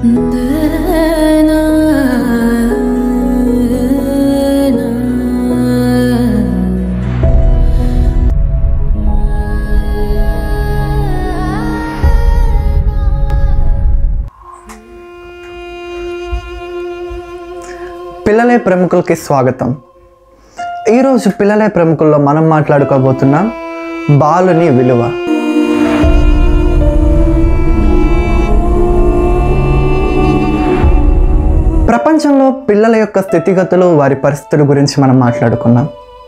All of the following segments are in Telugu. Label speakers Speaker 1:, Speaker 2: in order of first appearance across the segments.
Speaker 1: పిల్లలే ప్రముఖులకి స్వాగతం ఈరోజు పిల్లలే ప్రముఖుల్లో మనం మాట్లాడుకోబోతున్నాం బాలుని విలువ ప్రపంచంలో పిల్లల యొక్క స్థితిగతులు వారి పరిస్థితుల గురించి మనం మాట్లాడుకున్నాం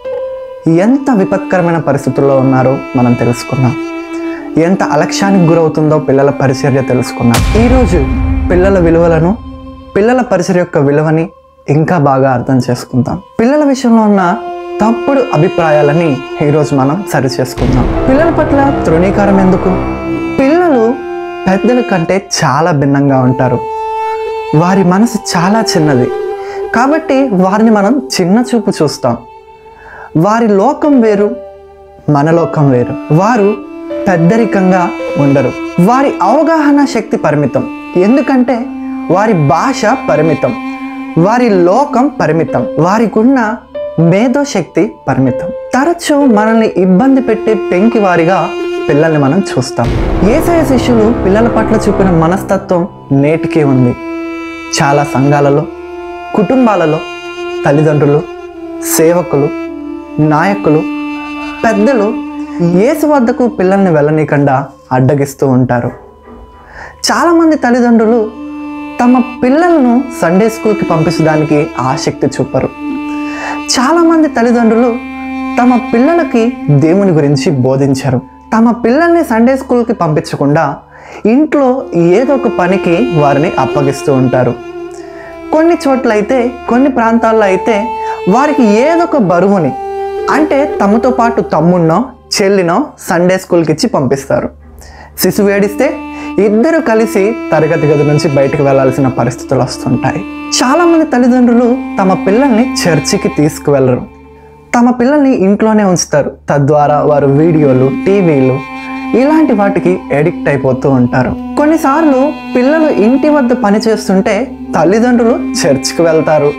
Speaker 1: ఎంత విపత్కరమైన పరిస్థితుల్లో ఉన్నారో మనం తెలుసుకున్నాం ఎంత అలక్ష్యానికి గురవుతుందో పిల్లల పరిచర్య తెలుసుకున్నాం ఈరోజు పిల్లల విలువలను పిల్లల పరిచర్య యొక్క విలువని ఇంకా బాగా అర్థం చేసుకుందాం పిల్లల విషయంలో ఉన్న తప్పుడు అభిప్రాయాలని ఈరోజు మనం సరి చేసుకుందాం పిల్లల పట్ల తృణీకారం ఎందుకు పిల్లలు పెద్దల కంటే చాలా భిన్నంగా ఉంటారు వారి మనసు చాలా చిన్నది కాబట్టి వారిని మనం చిన్న చూపు చూస్తాం వారి లోకం వేరు మన లోకం వేరు వారు పెద్దరికంగా ఉండరు వారి అవగాహన శక్తి పరిమితం ఎందుకంటే వారి భాష పరిమితం వారి లోకం పరిమితం వారికి ఉన్న మేధో శక్తి పరిమితం తరచూ మనల్ని ఇబ్బంది పెట్టే పెంకి వారిగా పిల్లల్ని మనం చూస్తాం ఏసయ శిష్యులు పిల్లల పట్ల చూపిన మనస్తత్వం నేటికే ఉంది చాలా సంఘాలలో కుటుంబాలలో తల్లిదండ్రులు సేవకులు నాయకులు పెద్దలు యేసు వద్దకు పిల్లల్ని వెళ్ళనీయకుండా అడ్డగిస్తూ ఉంటారు చాలామంది తల్లిదండ్రులు తమ పిల్లలను సండే స్కూల్కి పంపించడానికి ఆసక్తి చూపరు చాలామంది తల్లిదండ్రులు తమ పిల్లలకి దేవుని గురించి బోధించరు తమ పిల్లల్ని సండే స్కూల్కి పంపించకుండా ఇంట్లో ఏదో ఒక పనికి వారిని అప్పగిస్తూ ఉంటారు కొన్ని చోట్ల అయితే కొన్ని ప్రాంతాల్లో అయితే వారికి ఏదో ఒక బరువుని అంటే తమతో పాటు తమ్ముడినో చెల్లినో సండే స్కూల్కి ఇచ్చి పంపిస్తారు శిశువు ఏడిస్తే ఇద్దరు కలిసి తరగతి గది నుంచి బయటకు వెళ్ళాల్సిన పరిస్థితులు వస్తుంటాయి చాలామంది తల్లిదండ్రులు తమ పిల్లల్ని చర్చికి తీసుకువెళ్ళరు తమ పిల్లల్ని ఇంట్లోనే ఉంచుతారు తద్వారా వారు వీడియోలు టీవీలు ఇలాంటి వాటికి ఎడిక్ట్ అయిపోతూ ఉంటారు కొన్నిసార్లు పిల్లలు ఇంటి వద్ద పని చేస్తుంటే తల్లిదండ్రులు చర్చికి వెళ్తారు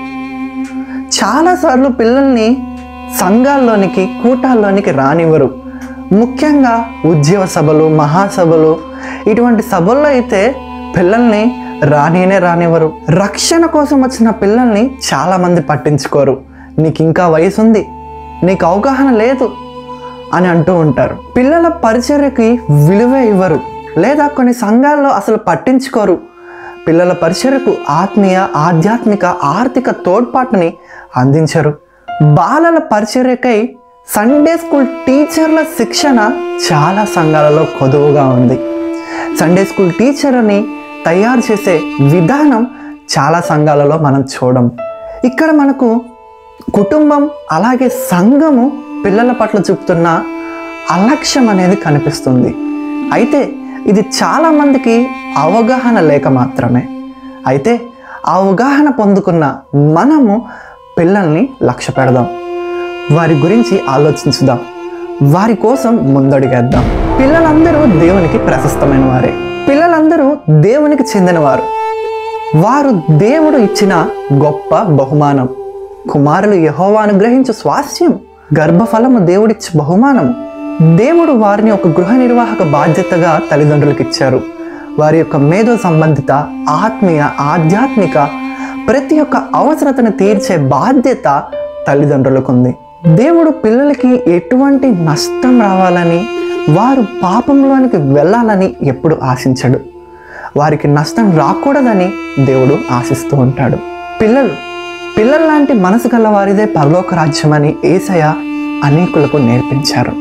Speaker 1: చాలాసార్లు పిల్లల్ని సంఘాల్లోనికి కూటాల్లోనికి రానివ్వరు ముఖ్యంగా ఉద్యోగ సభలు మహాసభలు ఇటువంటి సభల్లో అయితే పిల్లల్ని రానినే రానివ్వరు రక్షణ కోసం వచ్చిన పిల్లల్ని చాలామంది పట్టించుకోరు నీకు ఇంకా వయసు ఉంది నీకు అవగాహన లేదు అని అంటూ ఉంటారు పిల్లల పరిచర్యకి విలువే ఇవ్వరు లేదా కొన్ని సంఘాల్లో అసలు పట్టించుకోరు పిల్లల పరిచర్యకు ఆత్మీయ ఆధ్యాత్మిక ఆర్థిక తోడ్పాటుని అందించరు బాలల పరిచర్యకై సండే స్కూల్ టీచర్ల శిక్షణ చాలా సంఘాలలో కొదువుగా ఉంది సండే స్కూల్ టీచర్ని తయారు చేసే విధానం చాలా సంఘాలలో మనం చూడం ఇక్కడ మనకు కుటుంబం అలాగే సంఘము పిల్లల పట్ల చూపుతున్న అలక్ష్యం అనేది కనిపిస్తుంది అయితే ఇది చాలామందికి అవగాహన లేక మాత్రమే అయితే ఆ అవగాహన పొందుకున్న మనము పిల్లల్ని లక్ష్య పెడదాం వారి గురించి ఆలోచించుదాం వారి కోసం ముందడుగేద్దాం పిల్లలందరూ దేవునికి ప్రశస్తమైన వారే పిల్లలందరూ దేవునికి చెందినవారు వారు దేవుడు ఇచ్చిన గొప్ప బహుమానం కుమారులు యహోవా అనుగ్రహించు స్వాస్థ్యం గర్భఫలము దేవుడిచ్చే బహుమానం దేవుడు వారిని ఒక గృహ నిర్వాహక బాధ్యతగా తల్లిదండ్రులకు ఇచ్చారు వారి యొక్క మేధో సంబంధిత ఆత్మీయ ఆధ్యాత్మిక ప్రతి ఒక్క అవసరతను తీర్చే బాధ్యత తల్లిదండ్రులకు ఉంది దేవుడు పిల్లలకి ఎటువంటి నష్టం రావాలని వారు పాపంలోనికి వెళ్ళాలని ఎప్పుడు ఆశించడు వారికి నష్టం రాకూడదని దేవుడు ఆశిస్తూ ఉంటాడు పిల్లలు పిల్లల లాంటి మనసు గల వారిదే పరలోక రాజ్యం అని ఏసయ అనేకులకు నేర్పించారు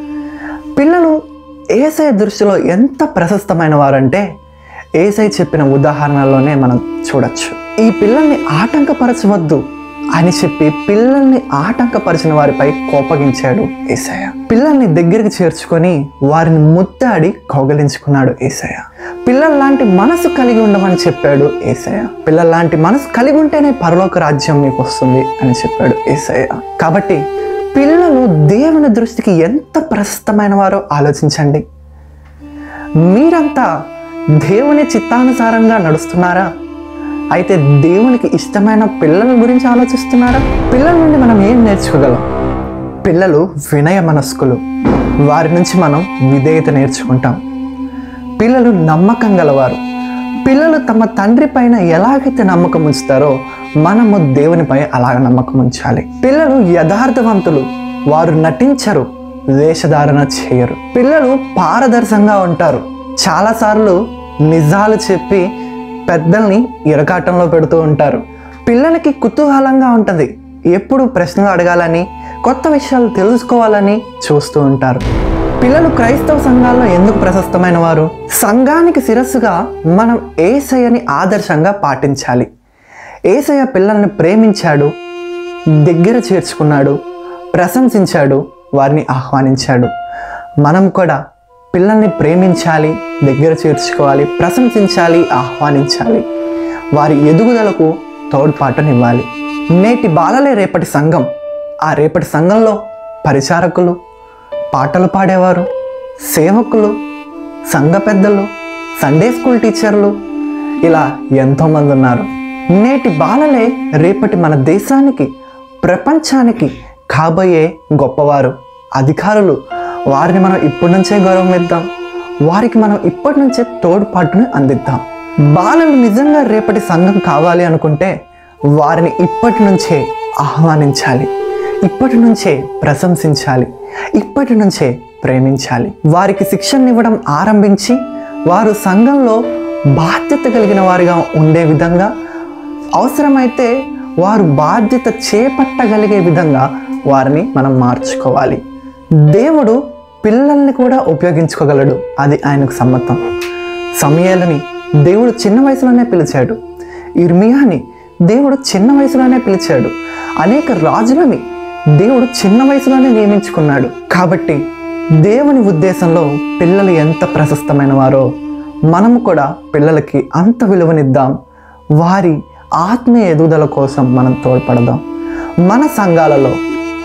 Speaker 1: పిల్లలు ఏసయ దృష్టిలో ఎంత ప్రశస్తమైన వారంటే ఏసై చెప్పిన ఉదాహరణలోనే మనం చూడొచ్చు ఈ పిల్లల్ని ఆటంకపరచవద్దు అని చెప్పి పిల్లల్ని ఆటంకపరిచిన వారిపై కోపగించాడు ఏసయ్య పిల్లల్ని దగ్గరికి చేర్చుకొని వారిని ముద్దాడి కౌగలించుకున్నాడు ఏసయ్య పిల్లల లాంటి మనసు కలిగి ఉండమని చెప్పాడు ఏసయ్య పిల్లల లాంటి మనసు కలిగి ఉంటేనే పరలోక రాజ్యం మీకు వస్తుంది అని చెప్పాడు ఏసయ్య కాబట్టి పిల్లలు దేవుని దృష్టికి ఎంత ప్రశస్తమైన వారో ఆలోచించండి మీరంతా దేవుని చిత్తానుసారంగా నడుస్తున్నారా అయితే దేవునికి ఇష్టమైన పిల్లల గురించి ఆలోచిస్తున్నారా పిల్లల నుండి మనం ఏం నేర్చుకోగలం పిల్లలు వినయ మనస్కులు వారి నుంచి మనం విధేయత నేర్చుకుంటాం పిల్లలు నమ్మకం గలవారు పిల్లలు తమ తండ్రి పైన ఎలాగైతే నమ్మకం ఉంచుతారో మనము దేవునిపై అలాగ నమ్మకం ఉంచాలి పిల్లలు యథార్థవంతులు వారు నటించరు వేషధారణ చేయరు పిల్లలు పారదర్శంగా ఉంటారు చాలాసార్లు నిజాలు చెప్పి పెద్దల్ని ఇరకాటంలో పెడుతూ ఉంటారు పిల్లలకి కుతూహలంగా ఉంటుంది ఎప్పుడు ప్రశ్నలు అడగాలని కొత్త విషయాలు తెలుసుకోవాలని చూస్తూ ఉంటారు పిల్లలు క్రైస్తవ సంఘాల్లో ఎందుకు ప్రశస్తమైన వారు సంఘానికి శిరస్సుగా మనం ఏసయ్యని ఆదర్శంగా పాటించాలి ఏసయ్య పిల్లల్ని ప్రేమించాడు దగ్గర చేర్చుకున్నాడు ప్రశంసించాడు వారిని ఆహ్వానించాడు మనం కూడా పిల్లల్ని ప్రేమించాలి దగ్గర చేర్చుకోవాలి ప్రశంసించాలి ఆహ్వానించాలి వారి ఎదుగుదలకు తోడ్పాటునివ్వాలి నేటి బాలలే రేపటి సంఘం ఆ రేపటి సంఘంలో పరిచారకులు పాటలు పాడేవారు సేవకులు సంఘ పెద్దలు సండే స్కూల్ టీచర్లు ఇలా ఎంతోమంది ఉన్నారు నేటి బాలలే రేపటి మన దేశానికి ప్రపంచానికి కాబోయే గొప్పవారు అధికారులు వారిని మనం ఇప్పటి నుంచే గౌరవం ఇద్దాం వారికి మనం ఇప్పటి నుంచే తోడ్పాటుని అందిద్దాం బాలలు నిజంగా రేపటి సంఘం కావాలి అనుకుంటే వారిని ఇప్పటి నుంచే ఆహ్వానించాలి ఇప్పటి నుంచే ప్రశంసించాలి ఇప్పటి నుంచే ప్రేమించాలి వారికి శిక్షణ ఇవ్వడం ఆరంభించి వారు సంఘంలో బాధ్యత కలిగిన వారిగా ఉండే విధంగా అవసరమైతే వారు బాధ్యత చేపట్టగలిగే విధంగా వారిని మనం మార్చుకోవాలి దేవుడు పిల్లల్ని కూడా ఉపయోగించుకోగలడు అది ఆయనకు సమ్మతం సమయాలని దేవుడు చిన్న వయసులోనే పిలిచాడు ఇర్మియాని దేవుడు చిన్న వయసులోనే పిలిచాడు అనేక రాజులని దేవుడు చిన్న వయసులోనే నియమించుకున్నాడు కాబట్టి దేవుని ఉద్దేశంలో పిల్లలు ఎంత ప్రశస్తమైన వారో మనము కూడా పిల్లలకి అంత విలువనిద్దాం వారి ఆత్మీయ ఎదుగుదల కోసం మనం తోడ్పడదాం మన సంఘాలలో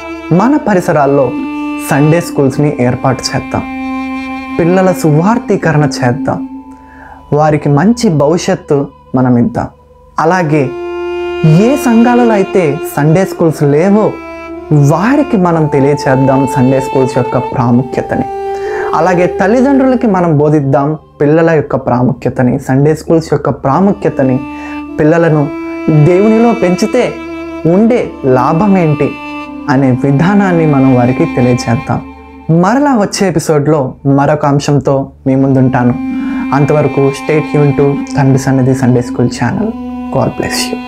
Speaker 1: మన పరిసరాల్లో సండే స్కూల్స్ని ఏర్పాటు చేద్దాం పిల్లల సువార్థీకరణ చేద్దాం వారికి మంచి భవిష్యత్తు మనం ఇద్దాం అలాగే ఏ సంఘాలలో అయితే సండే స్కూల్స్ లేవో వారికి మనం తెలియచేద్దాం సండే స్కూల్స్ యొక్క ప్రాముఖ్యతని అలాగే తల్లిదండ్రులకి మనం బోధిద్దాం పిల్లల యొక్క ప్రాముఖ్యతని సండే స్కూల్స్ యొక్క ప్రాముఖ్యతని పిల్లలను దేవునిలో పెంచితే ఉండే లాభం ఏంటి అనే విధానాన్ని మనం వారికి తెలియచేద్దాం మరలా వచ్చే ఎపిసోడ్లో మరొక అంశంతో మీ ముందుంటాను అంతవరకు స్టేట్ యూన్ టు తండ్రి సన్నిధి Sunday school channel God bless you